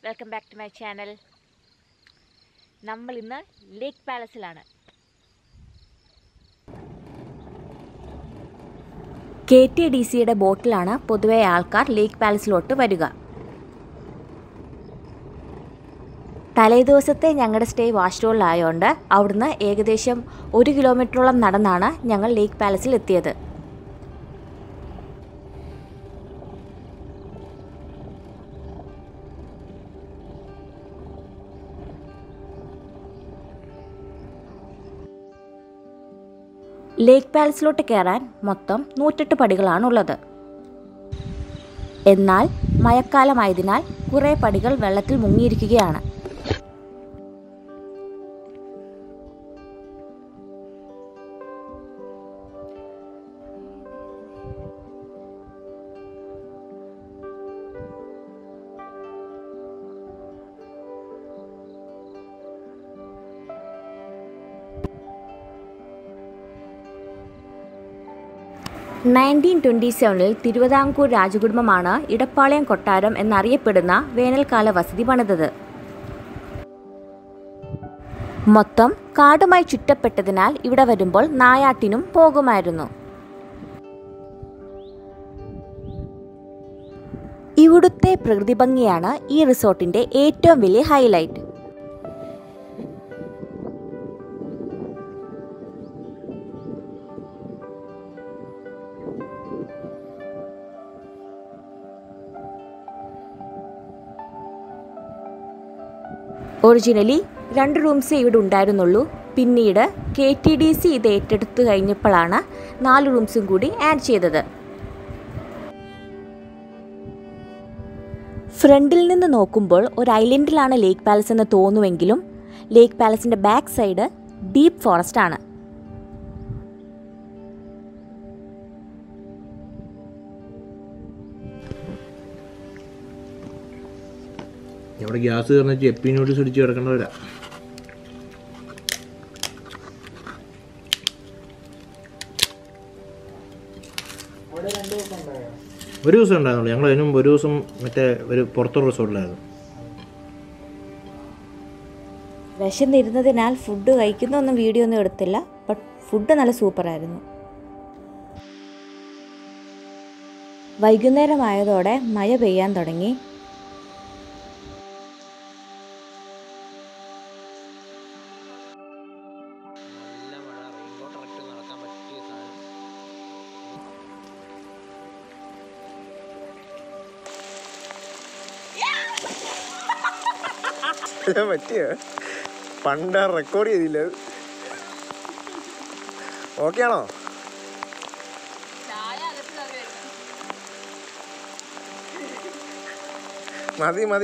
welcome back to my channel നമ്മൾ ഇന്ന് lake പാലസിലാണ് കെ ടി ഡി സിയുടെ ബോട്ടിലാണ് പൊതുവെ ആൾക്കാർ ലേക്ക് പാലസിലോട്ട് വരിക തലേദിവസത്തെ ഞങ്ങളുടെ സ്റ്റേ വാഷ് റോളിലായതുകൊണ്ട് അവിടുന്ന് ഏകദേശം ഒരു കിലോമീറ്ററോളം നടന്നാണ് ഞങ്ങൾ ലേക്ക് പാലസിൽ എത്തിയത് ലേക്ക് പാലസിലോട്ട് കയറാൻ മൊത്തം നൂറ്റെട്ട് പടികളാണുള്ളത് എന്നാൽ മഴക്കാലമായതിനാൽ കുറേ പടികൾ വെള്ളത്തിൽ മുങ്ങിയിരിക്കുകയാണ് നയൻറ്റീൻ ട്വൻറ്റി സെവനിൽ തിരുവിതാംകൂർ രാജകുടുംബമാണ് ഇടപ്പാളയം കൊട്ടാരം എന്നറിയപ്പെടുന്ന വേനൽക്കാല വസതി പണിതത് മൊത്തം കാടുമായി ചുറ്റപ്പെട്ടതിനാൽ ഇവിടെ വരുമ്പോൾ നായാട്ടിനും പോകുമായിരുന്നു ഇവിടുത്തെ പ്രകൃതി ഭംഗിയാണ് ഈ റിസോർട്ടിന്റെ ഏറ്റവും വലിയ ഹൈലൈറ്റ് ഒറിജിനലി രണ്ട് റൂംസേ ഇവിടെ ഉണ്ടായിരുന്നുള്ളൂ പിന്നീട് കെ ടി ഡി സി ഇത് ഏറ്റെടുത്തു കഴിഞ്ഞപ്പോഴാണ് നാല് റൂംസും കൂടി ആഡ് ചെയ്തത് ഫ്രണ്ടിൽ നിന്ന് നോക്കുമ്പോൾ ഒരു ഐലൻഡിലാണ് ലേക്ക് പാലസ് എന്ന് തോന്നുമെങ്കിലും ലേക്ക് പാലസിൻ്റെ ബാക്ക് സൈഡ് ഡീപ്പ് ഫോറസ്റ്റ് ആണ് ഇവിടെ ഗ്യാസ് കയറുന്ന ചെപ്പി നൂഡിൽസ് ഇടിച്ച് കിടക്കേണ്ടവരാ ഒരു ദിവസം ഉണ്ടായിരുന്നുള്ളൂ ഞങ്ങൾ അതിനും ഒരു ദിവസം മറ്റേ ഒരു പുറത്തൊരു റിസോർട്ടിലായിരുന്നു വിശന്നിരുന്നതിനാൽ ഫുഡ് കഴിക്കുന്നൊന്നും വീഡിയോ ഒന്നും എടുത്തില്ല ബട്ട് ഫുഡ് നല്ല സൂപ്പറായിരുന്നു വൈകുന്നേരമായതോടെ മഴ പെയ്യാൻ തുടങ്ങി പറ്റിയ പണ്ട് റെക്കോർഡ് ചെയ്തില്ല ഓക്കെ ആണോ മതി മതി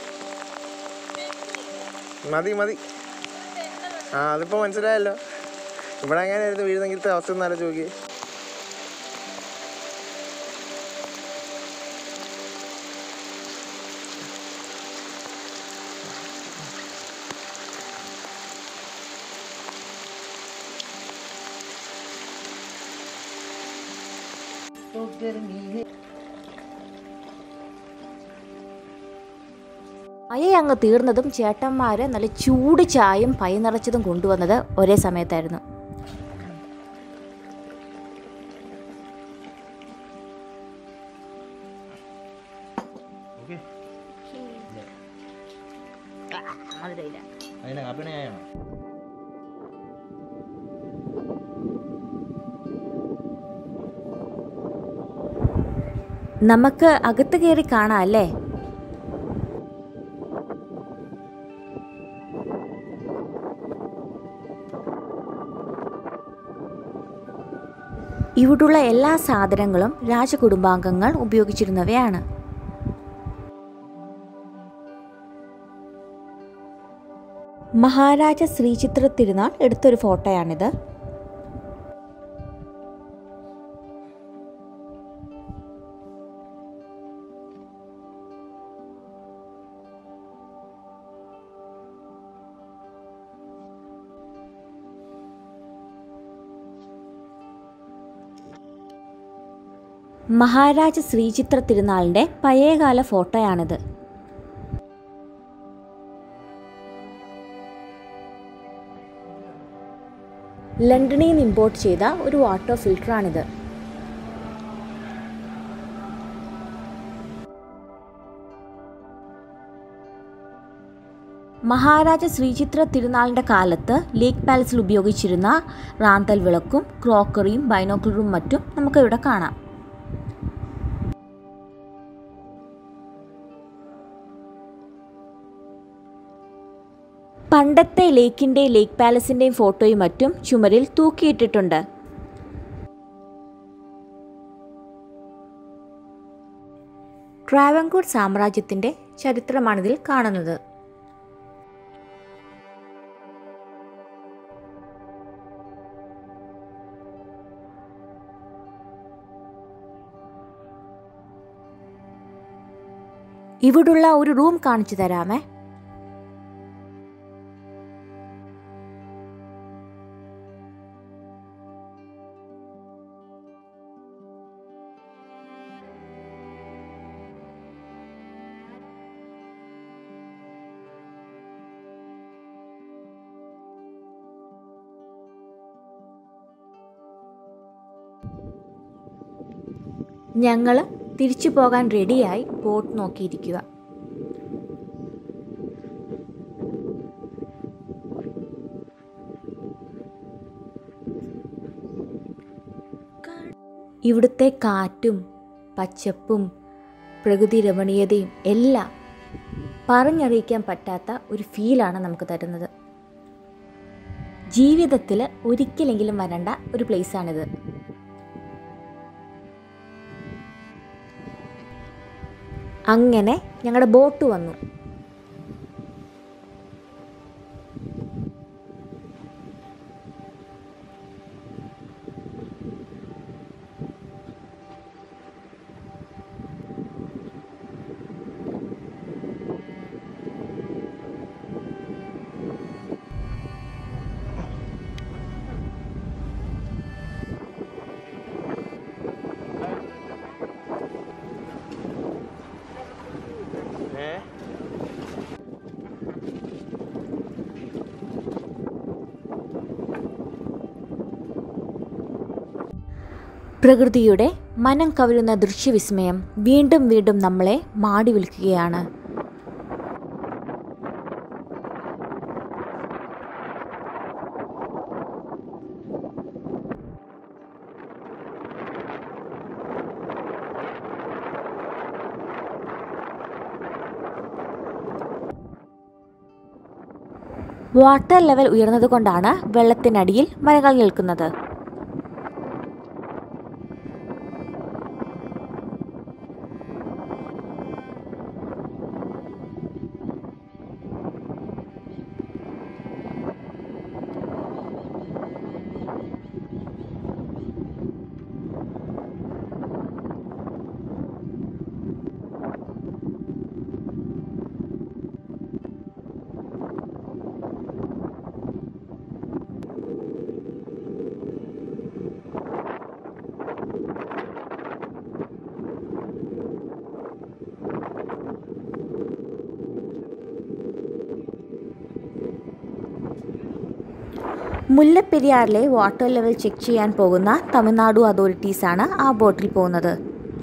മതി മതി ആ അതിപ്പോ മനസ്സിലായല്ലോ ഇവിടെ എങ്ങനെയായിരുന്നു വീഴുന്നെങ്കിലത്തെ അവസ്ഥ ഒന്നാലും ചോദിക്കേ മഴ അങ്ങ് തീർന്നതും ചേട്ടന്മാര് നല്ല ചൂട് ചായയും പൈ നിറച്ചതും കൊണ്ടുവന്നത് ഒരേ സമയത്തായിരുന്നു ഓക്കെ മധുരയില്ല അതിനെ കാപ്പിണ ചായയാണോ നമുക്ക് അകത്ത് കയറി കാണാം അല്ലേ ഇവിടുള്ള എല്ലാ സാധനങ്ങളും രാജകുടുംബാംഗങ്ങൾ ഉപയോഗിച്ചിരുന്നവയാണ് മഹാരാജ ശ്രീചിത്ര തിരുനാൾ എടുത്തൊരു ഫോട്ടോയാണിത് മഹാരാജ ശ്രീചിത്ര തിരുനാളിൻ്റെ പഴയകാല ഫോട്ടോയാണിത് ലണ്ടനിൽ നിന്ന് ഇമ്പോർട്ട് ചെയ്ത ഒരു വാട്ടർ ഫിൽറ്ററാണിത് മഹാരാജ ശ്രീചിത്ര തിരുനാളിൻ്റെ കാലത്ത് ലേക്ക് പാലസിൽ ഉപയോഗിച്ചിരുന്ന റാന്തൽ വിളക്കും ക്രോക്കറിയും ബൈനോക്കുലറും മറ്റും നമുക്കിവിടെ കാണാം പണ്ടത്തെ ലേക്കിൻ്റെയും ലേക്ക് പാലസിൻ്റെയും ഫോട്ടോയും മറ്റും ചുമരിൽ തൂക്കിയിട്ടിട്ടുണ്ട് ട്രാവൻകൂർ സാമ്രാജ്യത്തിൻ്റെ ചരിത്രമാണിതിൽ കാണുന്നത് ഇവിടുള്ള ഒരു റൂം കാണിച്ചു തരാമേ ഞങ്ങൾ തിരിച്ചു പോകാൻ റെഡിയായി ബോട്ട് നോക്കിയിരിക്കുക ഇവിടുത്തെ കാറ്റും പച്ചപ്പും പ്രകൃതി രമണീയതയും എല്ലാം പറഞ്ഞറിയിക്കാൻ പറ്റാത്ത ഒരു ഫീലാണ് നമുക്ക് തരുന്നത് ജീവിതത്തിൽ ഒരിക്കലെങ്കിലും വരേണ്ട ഒരു പ്ലേസാണിത് അങ്ങനെ ഞങ്ങളുടെ ബോട്ട് വന്നു ഏ പ്രകൃതിയുടെ മനം കവരുന്ന ദൃശ്യവിസ്മയം വീണ്ടും വീണ്ടും നമ്മളെ മാടി വിളിക്കുകയാണ് വാട്ടർ ലെവൽ ഉയർന്നതുകൊണ്ടാണ് വെള്ളത്തിനടിയിൽ മരങ്ങൾ നിൽക്കുന്നത് മുല്ലപ്പെരിയാറിലെ വാട്ടർ ലെവൽ ചെക്ക് ചെയ്യാൻ പോകുന്ന തമിഴ്നാടു അതോറിറ്റീസാണ് ആ ബോട്ടിൽ പോകുന്നത്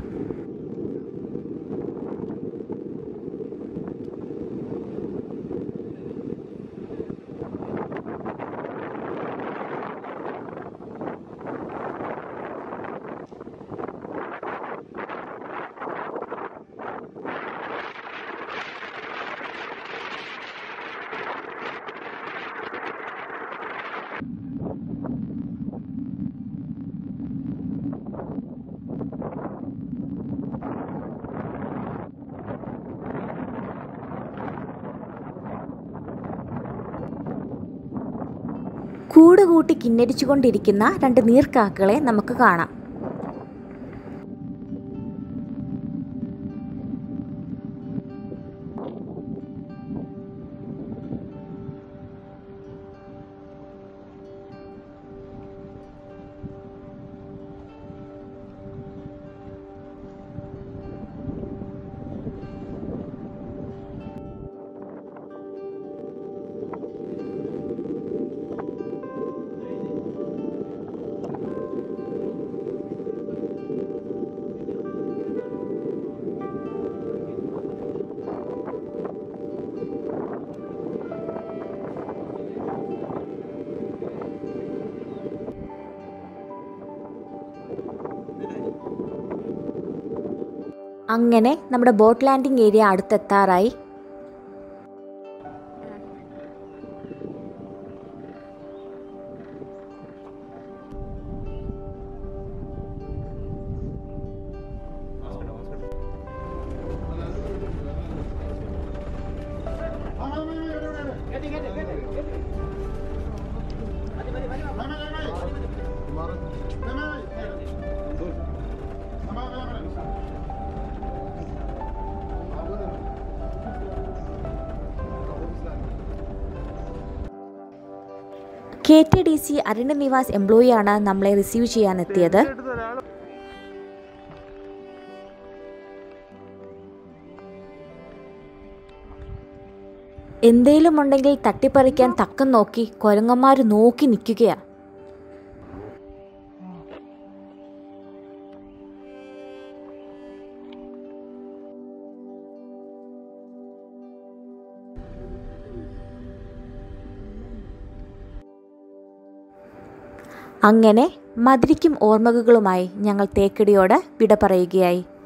കൂട് കൂട്ടി കിന്നരിച്ചുകൊണ്ടിരിക്കുന്ന രണ്ട് നീർക്കാക്കകളെ നമുക്ക് കാണാം അങ്ങനെ നമ്മുടെ ബോട്ട് ലാൻഡിംഗ് ഏരിയ അടുത്തെത്താറായി K T D C Aranya Nivas എംപ്ലോയിയാണ് നമ്മളെ റിസീവ് ചെയ്യാൻ എത്തിയത് എന്തേലും ഉണ്ടെങ്കിൽ തട്ടിപ്പറിക്കാൻ തക്കം നോക്കി കൊരങ്ങന്മാർ നോക്കി നിൽക്കുകയാ അങ്ങനെ മധുരിക്കും ഓർമ്മകളുമായി ഞങ്ങൾ തേക്കടിയോട് വിട പറയുകയായി